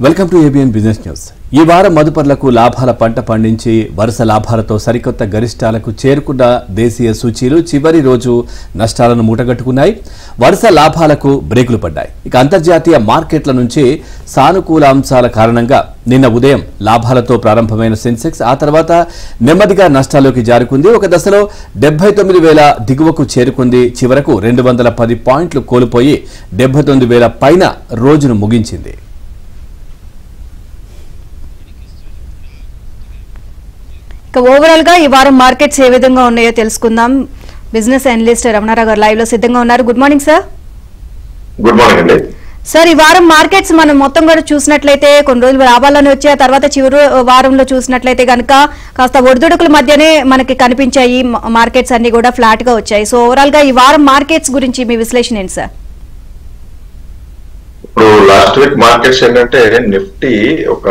welcome to ABN business news ఈ వారం మదుపర్లకు లాభాల పంట పండించి వరుస లాభాలతో సరికొత్త గరిష్టాలకు చేరుకున్న దేశీయ సూచీలు చివరి రోజు నష్టాలను మూటగట్టుకున్నాయి వరుస లాభాలకు బ్రేకులు పడ్డాయి ఇక అంతర్జాతీయ మార్కెట్ల నుంచి సానుకూల అంశాల కారణంగా నిన్న ఉదయం లాభాలతో ప్రారంభమైన సెన్సెక్స్ ఆ తర్వాత నెమ్మదిగా నష్టాల్లోకి జారుకుంది ఒక దశలో డెబ్బై తొమ్మిది వేల దిగువకు చేరుకుంది చివరకు రెండు వందల పది పాయింట్లు కోల్పోయి డెబ్బై తొమ్మిది వేల పైన రోజును ముగించింది ఇక ఓవరాల్ గా ఈ వారం మార్కెట్స్ ఏ విధంగా ఉన్నాయో తెలుసుకుందాం బిజినెస్ అనలిస్ట్ రమణారావు గారు లైవ్ లో సిద్ధంగా ఉన్నారు good morning sir good morning అండి సార్ ఈ వారం మార్కెట్స్ మనం మొత్తం కూడా చూసినట్లయితే కొన్ని రోజులు లాభాలను వచ్చి ఆ తర్వాత చివరి వారంలో చూసినట్లయితే కనుక కాస్త ఒడిదుడుకుల మధ్యనే మనకి కనిపించాయి మ- మార్కెట్స్ అన్ని కూడా ఫ్లాట్ గా వచ్చాయి సో ఓవరాల్ గా ఈ వారం మార్కెట్స్ గురించి మీ విశ్లేషణ ఏంటి సార్ ఇప్పుడు లాస్ట్ వీక్ మార్కెట్స్ ఏంటంటే నిఫ్టీ ఒక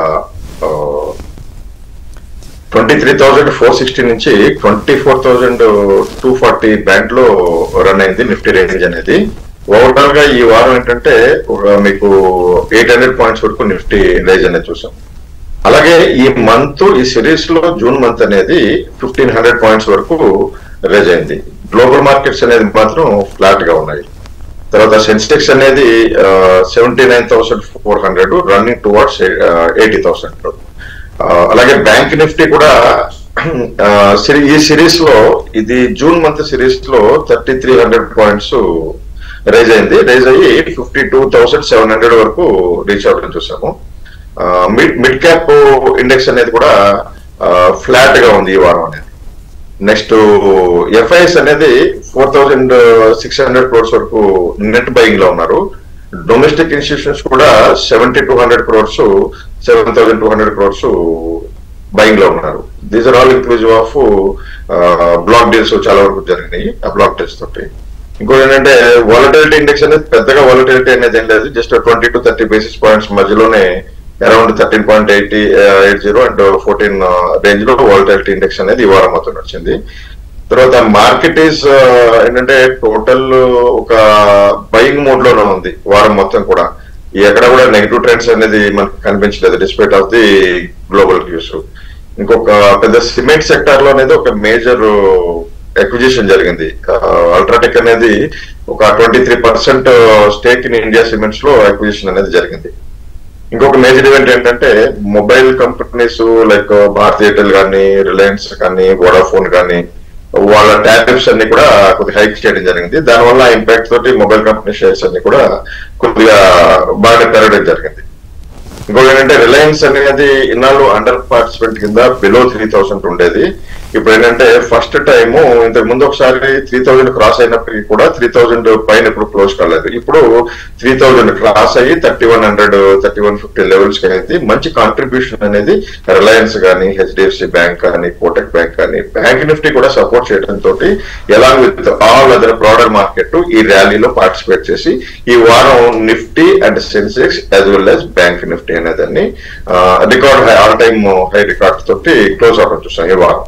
twenty three thousand four sixty నుంచి twenty four thousand two forty band లో రన్ అయింది నిఫ్టీ రేంజ్ అనేది ఓవరాల్ గా ఈ వారం ఏంటంటే ఒక మీకు ఎయిట్ హండ్రెడ్ పాయింట్స్ వరకు నిఫ్టీ రేంజ్ అనేది చూసాం అలాగే ఈ మంత్ ఈ సిరీస్ లో జూన్ మంత్ అనేది ఫిఫ్టీన్ హండ్రెడ్ పాయింట్స్ వరకు రేజ్ అయింది గ్లోబల్ మార్కెట్స్ అనేది మాత్రం ఫ్లాట్ గా ఉన్నాయి తర్వాత సెన్సెక్స్ అనేది seventy nine thousand four hundred running towards eighty thousand అలాగే బ్యాంక్ నిఫ్టీ కూడా ఆ, సిరి- ఈ సిరీస్ లో ఇది జూన్ మంత్ సిరీస్ లో thirty three hundred points rise అయింది రైజ్ అయ్యి fifty two thousand seven hundred వరకు రీచ్ అవ్వడం చూసాము మిడ్ మిడ్ క్యాప్ ఇండెక్స్ అనేది కూడా ఫ్లాట్ గా ఉంది ఈ వారం అనేది నెక్స్ట్ ఎఫ్ఐఎస్ అనేది four thousand six hundred crores వరకు నెట్ బయింగ్ లో ఉన్నారు డొమెస్టిక్ ఇన్స్టిట్యూషన్స్ కూడా seventy two hundred crores seven thousand two hundred crores buying లో ఉన్నారు these are all inclusive of block deals చాలా వరకు జరిగినాయి ఆ బ్లాక్ డీల్స్ తోటి ఇంకోటి ఏంటంటే వాలటిలిటీ ఇండెక్స్ అనేది పెద్దగా వాలటిలిటీ అనేది ఏం లేదు just twenty to thirty basis points మధ్యలోనే around thirteen point eighty eight zero and fourteen range లో వాలటిలిటీ ఇండెక్స్ అనేది ఈ వారం మొత్తం వచ్చింది తర్వాత మార్కెట్ ఈస్ ఏంటంటే టోటల్ ఒక బయింగ్ మోడ్ లోనే ఉంది వారం మొత్తం కూడా ఎక్కడ కూడా నెగిటివ్ ట్రెండ్స్ అనేది మనకు కనిపించలేదు despite of the global views ఇంకొక పెద్ద సిమెంట్ సెక్టర్ లో అనేది ఒక మేజర్ ఎక్విజిషన్ జరిగింది అల్ట్రాటెక్ అనేది ఒక twenty three percent stake in India cements లో ఎక్విజిషన్ అనేది జరిగింది ఇంకొక మేజర్ ఈవెంట్ ఏంటంటే mobile companies like Bharti Airtel కానీ రిలయన్స్ కానీ వోడాఫోన్ కానీ వాళ్ళ టారిఫ్స్ అన్ని కూడా కొద్దిగా హైక్ చేయడం జరిగింది దానివల్ల ఇంపాక్ట్ తోటి మొబైల్ కంపెనీ షేర్స్ అన్ని కూడా కొద్దిగా బాగా పెరగడం జరిగింది ఇంకోటి ఏంటంటే రిలయన్స్ అనేది ఇన్నాళ్ళు అండర్ పార్టిసిపెంట్ కింద బిలో త్రీ థౌసండ్ ఉండేది ఇప్పుడు ఏంటంటే ఫస్ట్ టైం ఇంతకు ముందు ఒకసారి త్రీ థౌజండ్ క్రాస్ అయినప్పటికీ కూడా త్రీ థౌజండ్ పైన ఇప్పుడు క్లోజ్ కాలేదు ఇప్పుడు త్రీ థౌజండ్ క్రాస్ అయ్యి thirty one hundred thirty one fifty levels కి అనేది మంచి కాంట్రిబ్యూషన్ అనేది రిలయన్స్ కానీ హెచ్డిఎఫ్సి బ్యాంక్ కానీ కోటక్ బ్యాంక్ కానీ బ్యాంక్ నిఫ్టీ కూడా సపోర్ట్ చేయడం తోటి along with all other broader market ఈ ర్యాలీలో పార్టిసిపేట్ చేసి ఈ వారం Nifty and Sensex as well as bank Nifty అనేదాన్ని record high all time high record తోటి క్లోజ్ అవడం చూసాం ఈ వారం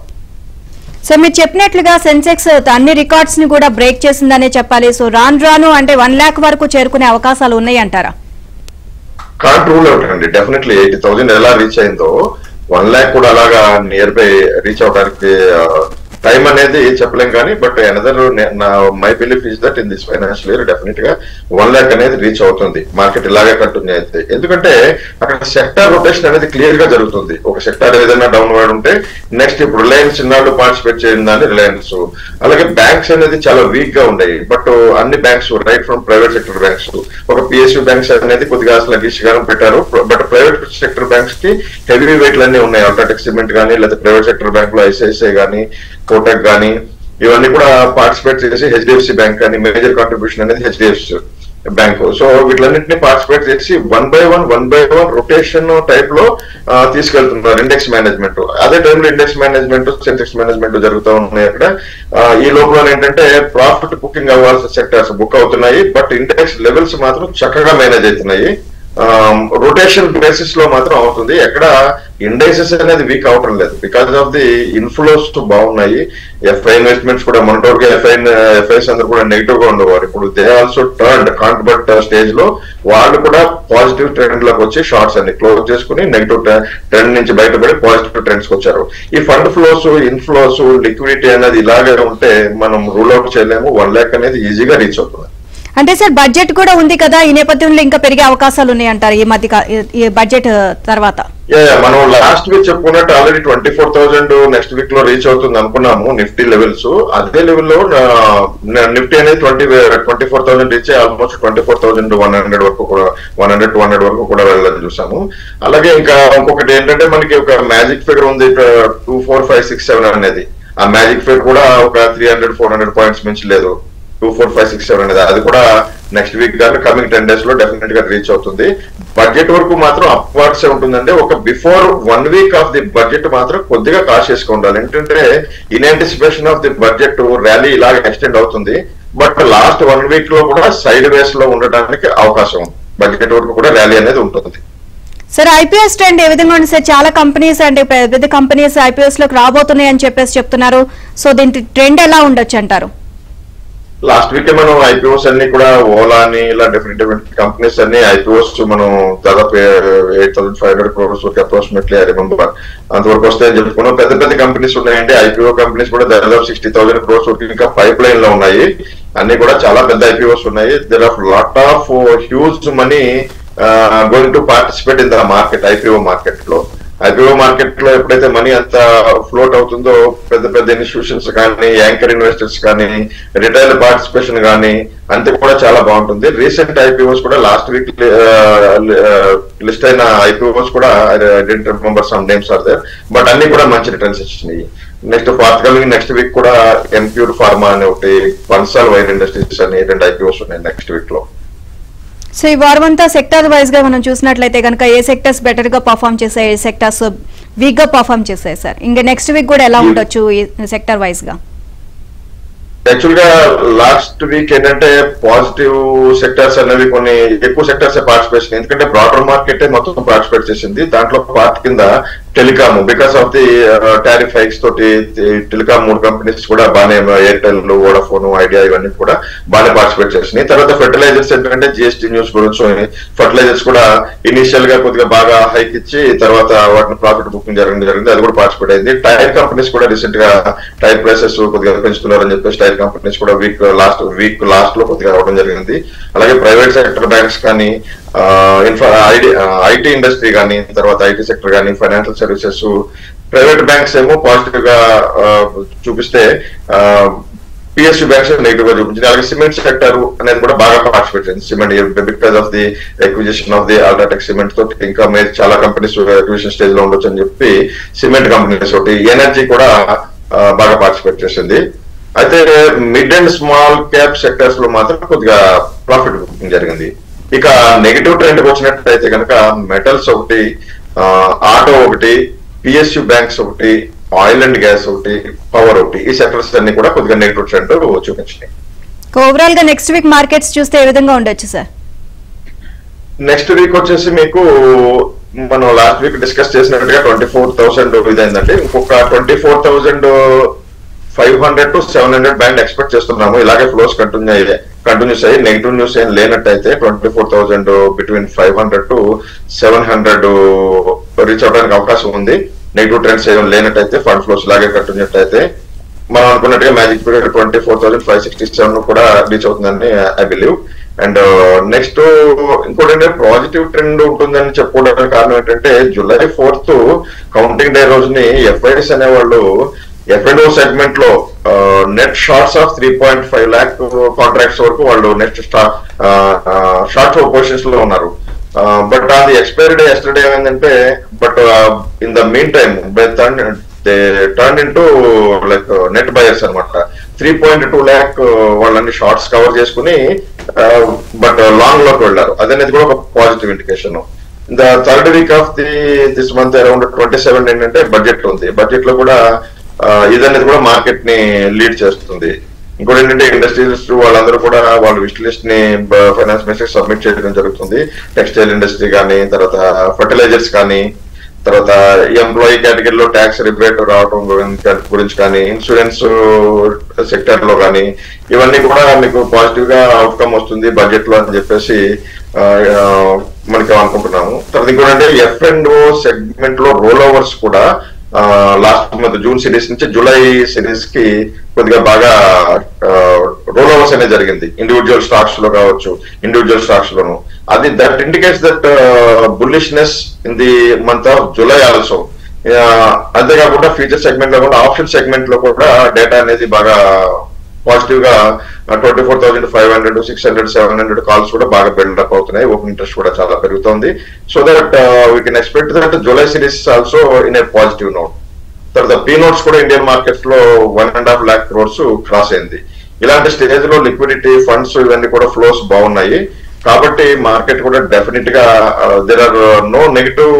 సో మీరు చెప్పినట్లుగా సెన్సెక్స్ అన్ని రికార్డ్స్ ని కూడా బ్రేక్ చేసిందనే చెప్పాలి సో రాను రాను అంటే వన్ ల్యాక్ వరకు చేరుకునే అవకాశాలు ఉన్నాయి అంటారా కాంట్ రూల్ అవుతాయండి డెఫినెట్లీ ఎయిటీ థౌసండ్ ఎలా రీచ్ అయిందో వన్ ల్యాక్ కూడా అలాగా నియర్ బై రీచ్ అవడానికి టైం అనేది చెప్పలేం కానీ బట్ అనదర్ నా my belief is that in this financial year definite గా వన్ ల్యాక్ అనేది రీచ్ అవుతుంది మార్కెట్ ఇలాగే కంటిన్యూ అయితే ఎందుకంటే అక్కడ సెక్టార్ రొటేషన్ అనేది క్లియర్ గా జరుగుతుంది ఒక సెక్టార్ ఏదైనా డౌన్ వర్డ్ ఉంటే నెక్స్ట్ ఇప్పుడు రిలయన్స్ ఇన్నాళ్ళు పార్టిసిపేట్ చేయిందని రిలయన్స్ అలాగే బ్యాంక్స్ అనేది చాలా వీక్ గా ఉన్నాయి బట్ అన్ని banks right from private sector banks ఒక పిఎస్యూ బ్యాంక్స్ అనేది కొద్దిగా స్లగిష్ గా పెట్టారు బట్ ప్రైవేట్ సెక్టర్ బ్యాంక్స్ కి హెవీ వెయిట్లు అన్ని ఉన్నాయి అల్ట్రాటెక్ సిమెంట్ కానీ లేదా ప్రైవేట్ సెక్టర్ బ్యాంక్ లో ఐసిఐసిఐ కానీ కోటక్ కానీ ఇవన్నీ కూడా పార్టిసిపేట్ చేసి హెచ్డిఎఫ్సి బ్యాంక్ కానీ మేజర్ కాంట్రిబ్యూషన్ అనేది హెచ్డిఎఫ్సి బ్యాంక్ సో వీటిలన్నింటినీ పార్టిసిపేట్ చేసి one by one one by one rotation type లో ఆ, తీసుకెళ్తున్నారు ఇండెక్స్ మేనేజ్మెంట్ అదే టైంలో ఇండెక్స్ మేనేజ్మెంట్ సెన్సెక్స్ మేనేజ్మెంట్ జరుగుతూ ఉన్నాయి అక్కడ ఆ, ఈ లోపల ఏంటంటే ప్రాఫిట్ బుకింగ్ అవ్వాల్సిన సెక్టర్స్ బుక్ అవుతున్నాయి బట్ ఇండెక్స్ లెవెల్స్ మాత్రం చక్కగా మేనేజ్ అవుతున్నాయి రొటేషన్ బేసిస్ లో మాత్రం అవుతుంది ఎక్కడ ఇండైసెస్ అనేది వీక్ అవటం లేదు బికాస్ ఆఫ్ ది ఇన్ఫ్లోస్ బాగున్నాయి ఎఫ్ఐ ఇన్వెస్ట్మెంట్స్ కూడా మొన్నటి ఎఫ్ఐ ఎఫ్ఐస్ అందరూ కూడా నెగిటివ్ గా ఉండేవారు ఇప్పుడు దే ఆల్సో టర్న్ కాంట్బట్ స్టేజ్ లో వాళ్ళు కూడా పాజిటివ్ ట్రెండ్ లోకి వచ్చి షార్ట్స్ అన్ని క్లోజ్ చేసుకుని నెగిటివ్ ట్రెండ్ నుంచి బయటపడి పాజిటివ్ ట్రెండ్స్ కి వచ్చారు ఈ ఫండ్ ఫ్లోస్ ఇన్ఫ్లోస్ లిక్విడిటీ అనేది ఇలాగే ఉంటే మనం రూల్ అవుట్ చేయలేము వన్ ల్యాక్ అనేది ఈజీగా రీచ్ అవుతుంది అంటే సార్ బడ్జెట్ కూడా ఉంది కదా ఈ నేపథ్యంలో ఇంకా పెరిగే అవకాశాలు ఉన్నాయంటారు ఈ మధ్య కా- ఈ- ఈ బడ్జెట్ ఆ, తర్వాత యా, యా, మనం లాస్ట్ వీక్ చెప్పుకున్నట్టు already twenty four thousand next week లో రీచ్ అవుతుంది అనుకున్నాము నిఫ్టీ లెవెల్స్ అదే లెవెల్లో నిఫ్టీ అనేది twenty twenty four thousand reach almost twenty four thousand one hundred వరకు కూడా వన్ హండ్రెడ్ టూ హండ్రెడ్ వరకు కూడా వెళ్ళాలని చూసాము అలాగే ఇంకా ఇంకొకటి ఏంటంటే మనకి ఒక మ్యాజిక్ ఫిగర్ ఉంది two four five six seven అనేది ఆ మ్యాజిక్ ఫిగర్ కూడా ఒక three hundred four hundred points మించి లేదు two four five six seven అనేది అది కూడా నెక్స్ట్ వీక్ కానీ కమింగ్ టెన్ డేస్ లో డెఫినెట్ గా రీచ్ అవుతుంది బడ్జెట్ వరకు మాత్రం అప్వర్డ్స్ ఉంటుందంటే ఒక before one week of the budget మాత్రం కొద్దిగా కాషియస్ గా ఉండాలి ఏంటంటే in anticipation of the budget rally ఇలాగ ఎక్స్టెండ్ అవుతుంది బట్ లాస్ట్ వన్ వీక్ లో కూడా సైడ్ వేస్ లో ఉండడానికి అవకాశం ఉంది బడ్జెట్ వరకు కూడా ర్యాలీ అనేది ఉంటుంది సార్ ఐపీఎస్ ట్రెండ్ ఏ విధంగా ఉంది సార్ చాలా కంపెనీస్ అంటే పెద్ద పెద్ద కంపెనీస్ ఐపీఎస్ లోకి రాబోతున్నాయి అని చెప్పేసి చెప్తున్నారు సో దీని ట్రెండ్ ఎలా ఉండొచ్చు అంటారు లాస్ట్ వీక్ మనం ఐపీఓస్ అన్ని కూడా ఓలా అని ఇలా డిఫరెంట్ డిఫరెంట్ కంపెనీస్ అన్ని ఐపీఓస్ మనం దాదాపు eight thousand five hundred crores వరకు అప్రాక్సిమేట్లీ ఐ రిమెంబర్ అంతవరకు వస్తాయని చెప్పుకున్నాం పెద్ద పెద్ద కంపెనీస్ ఉన్నాయండి ఐపీఓ కంపెనీస్ కూడా దాదాపు సిక్స్టీ థౌసండ్ క్రోర్స్ వరకు ఇంకా పైప్ లైన్ లో ఉన్నాయి అన్ని కూడా చాలా పెద్ద ఐపీఓస్ ఉన్నాయి there of lot of huge money going to participate in the market IPO market లో ఐపీఓ మార్కెట్ లో ఎప్పుడైతే మనీ అంత ఫ్లోట్ అవుతుందో పెద్ద పెద్ద ఇన్స్టిట్యూషన్స్ కానీ యాంకర్ ఇన్వెస్టర్స్ కానీ రిటైల్ పార్టిసిపేషన్ కానీ అంతే కూడా చాలా బాగుంటుంది రీసెంట్ ఐపీఓస్ కూడా లాస్ట్ వీక్ లిస్ట్ అయిన ఐపీఓస్ కూడా don't remember some names are there but అన్ని కూడా మంచి రిటర్న్స్ ఇచ్చినాయి next forthcoming next week కూడా ఎంప్యూర్ ఫార్మా అని ఒకటి వన్సాల్ వైర్ ఇండస్ట్రీస్ అని రెండు ఐపీఓస్ ఉన్నాయి నెక్స్ట్ వీక్ లో సో ఈ వారం అంతా సెక్టర్ వైజ్ గా మనం చూసినట్లయితే కనుక ఏ సెక్టర్స్ బెటర్ గా పర్ఫామ్ చేసాయి ఏ సెక్టర్స్ వీక్ గా పర్ఫామ్ చేసాయి సార్ ఇంకా నెక్స్ట్ వీక్ కూడా ఎలా ఉండొచ్చు ఈ సెక్టర్ వైజ్ గా యాక్చువల్ గా లాస్ట్ వీక్ ఏంటంటే పాజిటివ్ సెక్టర్స్ అనేవి కొన్ని ఎక్కువ సెక్టర్స్ పార్టిసిపేషన్ ఎందుకంటే బ్రాడర్ మార్కెట్ మొత్తం పార్టిసిపేట్ చేసింది దాంట్లో పార్ట్ కింద telecom because of the tariff hikes తోటి టెలికామ్ మూడు కంపెనీస్ కూడా బాగానే ఎయిర్టెల్ వోడాఫోన్ ఐడియా ఇవన్నీ కూడా బాగానే పార్టిసిపేట్ చేసినాయి తర్వాత ఫెర్టిలైజర్స్ ఏంటంటే జిఎస్టీ న్యూస్ గురించి ఫర్టిలైజర్స్ కూడా ఇనిషియల్ గా కొద్దిగా బాగా హైక్ ఇచ్చి తర్వాత వాటిని ప్రాఫిట్ బుకింగ్ జరగడం జరిగింది అది కూడా పార్టిసిపేట్ అయింది టైర్ కంపెనీస్ కూడా రీసెంట్ గా టైర్ ప్రైసెస్ కొద్దిగా పెంచుతున్నారని చెప్పేసి టైర్ కంపెనీస్ కూడా వీక్ లాస్ట్ వీక్ లాస్ట్ లో కొద్దిగా అవడం జరిగింది అలాగే ప్రైవేట్ సెక్టర్ బ్యాంక్స్ కానీ ఇన్ఫా ఐటీ ఇండస్ట్రీ కానీ తర్వాత ఐటీ సెక్టర్ కానీ ఫైనాన్షియల్ సర్వీసెస్ ప్రైవేట్ బ్యాంక్స్ ఏమో పాజిటివ్ గా ఆ, చూపిస్తే పిఎస్యూ బ్యాంక్స్ నెగిటివ్ గా చూపించింది అలాగే సిమెంట్ సెక్టర్ అనేది కూడా బాగా పార్టిసిపేట్ చేసింది cement because of the acquisition of the UltraTech cement తోటి ఇంకా మీరు చాలా కంపెనీస్ ఎక్విజిషన్ స్టేజ్ లో ఉండొచ్చు అని చెప్పి సిమెంట్ కంపెనీస్ ఒకటి ఎనర్జీ కూడా ఆ, బాగా పార్టిసిపేట్ చేసింది అయితే mid and small cap sectors లో మాత్రం కొద్దిగా ప్రాఫిట్ బుకింగ్ జరిగింది ఇక నెగిటివ్ ట్రెండ్ వచ్చినట్టయితే కనుక మెటల్స్ ఒకటి ఆ, ఆటో ఒకటి పిఎస్యు బ్యాంక్స్ ఒకటి ఆయిల్ అండ్ గ్యాస్ ఒకటి పవర్ ఒకటి ఈ సెక్టర్స్ అన్ని కూడా కొద్దిగా నెగిటివ్ ట్రెండ్ చూపించినాయి ఓవరాల్ గా నెక్స్ట్ వీక్ మార్కెట్స్ చూస్తే ఏ విధంగా ఉండొచ్చు సార్ నెక్స్ట్ వీక్ వచ్చేసి మీకు మనం లాస్ట్ వీక్ డిస్కస్ చేసినట్టుగా ట్వంటీ ఫోర్ థౌసండ్ ఇదైందండి ఇంకొక twenty four thousand five hundred to seven hundred band expect చేస్తున్నాము ఇలాగే ఫ్లోస్ కంటిన్యూ అయ్యాయి కంటిన్యూస్ అయ్యి నెగిటివ్ న్యూస్ ఏం లేనట్టయితే twenty four thousand between five hundred to seven hundred reach అవడానికి అవకాశం ఉంది నెగిటివ్ ట్రెండ్స్ ఏం లేనట్టయితే ఫండ్ ఫ్లోస్ ఇలాగే కంటిన్యూ అయితే మనం అనుకున్నట్టుగా magic period twenty four thousand five sixty seven కూడా రీచ్ అవుతుందని ఐ బిలీవ్ అండ్ నెక్స్ట్ ఇంకోటి ఏంటంటే పాజిటివ్ ట్రెండ్ ఉంటుందని చెప్పుకోవడానికి కారణం ఏంటంటే జూలై ఫోర్త్ కౌంటింగ్ డే రోజుని ఎఫ్ఐఎస్ అనేవాళ్ళు ఎఫ్ఎండో సెగ్మెంట్ లో net shorts of three point five lakh contracts వరకు వాళ్ళు నెక్స్ట్ షార్ట్ పొజిషన్స్ లో ఉన్నారు but on the expiry day yesterday ఏమైందంటే but in the meantime they turn into like net buyers అనమాట three point two lakh వాళ్ళన్ని shorts cover చేసుకుని but long లోకి వెళ్ళారు అదనేది కూడా ఒక positive indication the third week of the this month around twenty seven ఏంటంటే budget ఉంది బడ్జెట్ లో కూడా ఆ, ఇదనేది కూడా మార్కెట్ ని లీడ్ చేస్తుంది ఇంకోటి ఏంటంటే ఇండస్ట్రీస్ వాళ్ళందరూ కూడా వాళ్ళ విష్ లిస్ట్ ని ఫైనాన్స్ మినిస్టర్ సబ్మిట్ చేయడం జరుగుతుంది టెక్స్టైల్ ఇండస్ట్రీ కానీ తర్వాత ఫర్టిలైజర్స్ కానీ తర్వాత ఎంప్లాయీ కేటగిరీలో ట్యాక్స్ రిబేట్ రావడం గురించి- గురించి కానీ ఇన్సూరెన్స్ సెక్టర్ లో కానీ ఇవన్నీ కూడా మీకు పాజిటివ్ గా అవుట్కమ్ వస్తుంది బడ్జెట్ లో అని చెప్పేసి ఆ, ఆ, మనకి అనుకుంటున్నాము తర్వాత ఇంకోటంటే ఎఫ్ అండ్ ఓ సెగ్మెంట్ లో రోల్ ఓవర్స్ కూడా లాస్ట్ మంత్ జూన్ సిరీస్ నుంచి జూలై సిరీస్ కి కొద్దిగా బాగా రోల్ ఓవర్స్ అనేది జరిగింది ఇండివిజువల్ స్టాక్స్ లో కావచ్చు ఇండివిజువల్ స్టాక్స్ లోను అది that indicates that bullishness in the month of July also అంతేకాకుండా ఫ్యూచర్ సెగ్మెంట్ లో కూడా ఆప్షన్ సెగ్మెంట్ లో కూడా డేటా అనేది బాగా పాజిటివ్ గా twenty four thousand five hundred six hundred seven hundred calls కూడా బాగా బిల్డప్ అవుతున్నాయి ఓపెన్ ఇంట్రెస్ట్ కూడా చాలా పెరుగుతోంది so that we can expect that July series also in a positive note తర్వాత పీ నోట్స్ కూడా ఇండియన్ మార్కెట్స్ లో one and half lakh crores cross అయింది ఇలాంటి స్టేజ్ లో లిక్విడిటీ ఫండ్స్ ఇవన్నీ కూడా ఫ్లోస్ బాగున్నాయి కాబట్టి మార్కెట్ కూడా డెఫినెట్ గా there are no negative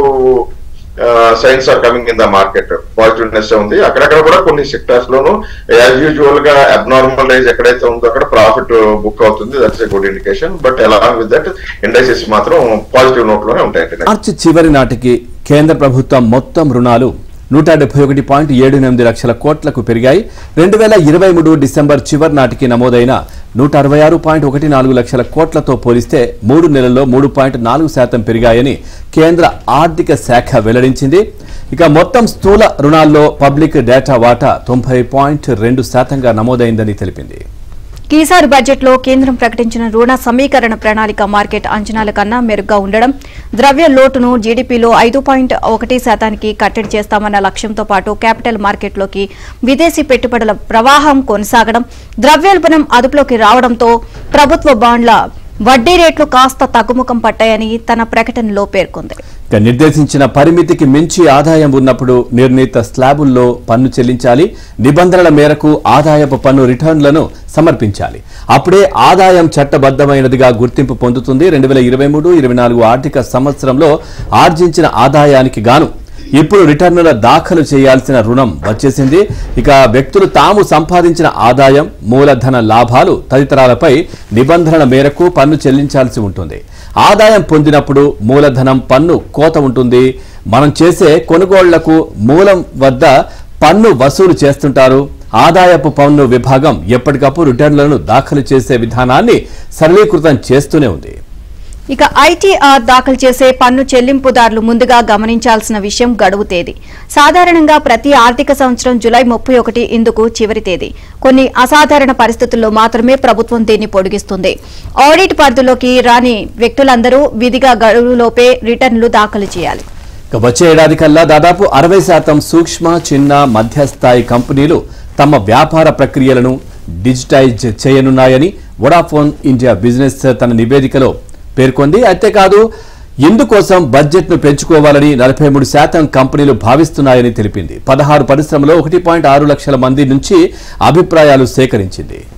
signs are coming in the market positiveness ఉంది అక్కడక్కడ కూడా కొన్ని సెక్టర్స్ లోను యాజ్ యూజువల్ గా అబ్నార్మల్ రైజ్ ఎక్కడైతే ఉందో అక్కడ ప్రాఫిట్ బుక్ అవుతుంది that's a good indication but along with that industries మాత్రం పాజిటివ్ నోట్ లోనే ఉంటాయండి మార్చి చివరి నాటికి కేంద్ర ప్రభుత్వం మొత్తం రుణాలు నూట డెబ్బై ఒకటి పాయింట్ ఏడు ఎనిమిది లక్షల కోట్లకు పెరిగాయి రెండు వేల ఇరవై మూడు డిసెంబర్ చివరి నాటికి నమోదైన నూట అరవై ఆరు పాయింట్ ఒకటి నాలుగు లక్షల కోట్లతో పోలిస్తే మూడు నెలల్లో మూడు పాయింట్ నాలుగు శాతం పెరిగాయని కేంద్ర ఆర్థిక శాఖ వెల్లడించింది ఇక మొత్తం స్థూల రుణాల్లో పబ్లిక్ డేటా వాటా తొంభై పాయింట్ రెండు శాతంగా నమోదైందని తెలిపింది ఈసారి బడ్జెట్లో కేంద్రం ప్రకటించిన రుణ సమీకరణ ప్రణాళిక మార్కెట్ అంచనాల కన్నా మెరుగ్గా ఉండడం ద్రవ్య లోటును జీడీపీలో ఐదు పాయింట్ ఒకటి శాతానికి కట్టడి చేస్తామన్న లక్ష్యంతో పాటు క్యాపిటల్ మార్కెట్లోకి విదేశీ పెట్టుబడుల ప్రవాహం కొనసాగడం ద్రవ్యోల్బణం అదుపులోకి రావడంతో ప్రభుత్వ బాండ్ల వడ్డీ రేట్లు కాస్త తగ్గుముఖం పట్టాయని తన ప్రకటనలో పేర్కొంది ఇక నిర్దేశించిన పరిమితికి మించి ఆదాయం ఉన్నప్పుడు నిర్ణీత స్లాబుల్లో పన్ను చెల్లించాలి నిబంధనల మేరకు ఆదాయపు పన్ను రిటర్న్లను సమర్పించాలి అప్పుడే ఆదాయం చట్టబద్ధమైనదిగా గుర్తింపు పొందుతుంది రెండు వేల ఇరవై మూడు ఇరవై నాలుగు ఆర్థిక సంవత్సరంలో ఆర్జించిన ఆదాయానికి గాను ఇప్పుడు రిటర్నుల దాఖలు చేయాల్సిన రుణం వచ్చేసింది ఇక వ్యక్తులు తాము సంపాదించిన ఆదాయం మూలధన లాభాలు తదితరాలపై నిబంధనల మేరకు పన్ను చెల్లించాల్సి ఉంటుంది ఆదాయం పొందినప్పుడు మూలధనం పన్ను కోత ఉంటుంది మనం చేసే కొనుగోళ్లకు మూలం వద్ద పన్ను వసూలు చేస్తుంటారు ఆదాయపు పన్ను విభాగం ఎప్పటికప్పుడు రిటర్నులను దాఖలు చేసే విధానాన్ని సరళీకృతం చేస్తూనే ఉంది ఇక ఐటీఆర్ దాఖలు చేసే పన్ను చెల్లింపుదారులు ముందుగా గమనించాల్సిన విషయం గడువు తేదీ సాధారణంగా ప్రతి ఆర్థిక సంవత్సరం జులై ముప్పై ఒకటి ఇందుకు చివరి తేదీ కొన్ని అసాధారణ పరిస్థితుల్లో మాత్రమే ప్రభుత్వం దీన్ని పొడిగిస్తుంది ఆడిట్ పరిధిలోకి రాని వ్యక్తులందరూ విధిగా గడువులోపే రిటర్నులు దాఖలు చేయాలి ఇక వచ్చే ఏడాది కల్లా దాదాపు అరవై శాతం సూక్ష్మ చిన్న మధ్యస్థాయి కంపెనీలు తమ వ్యాపార ప్రక్రియలను డిజిటైజ్ చేయనున్నాయని వొడాఫోన్ ఇండియా బిజినెస్ తన నివేదికలో పేర్కొంది అంతేకాదు ఇందుకోసం బడ్జెట్ను పెంచుకోవాలని నలభై మూడు శాతం కంపెనీలు భావిస్తున్నాయని తెలిపింది పదహారు పరిశ్రమలో ఒకటి పాయింట్ ఆరు లక్షల మంది నుంచి అభిప్రాయాలు సేకరించింది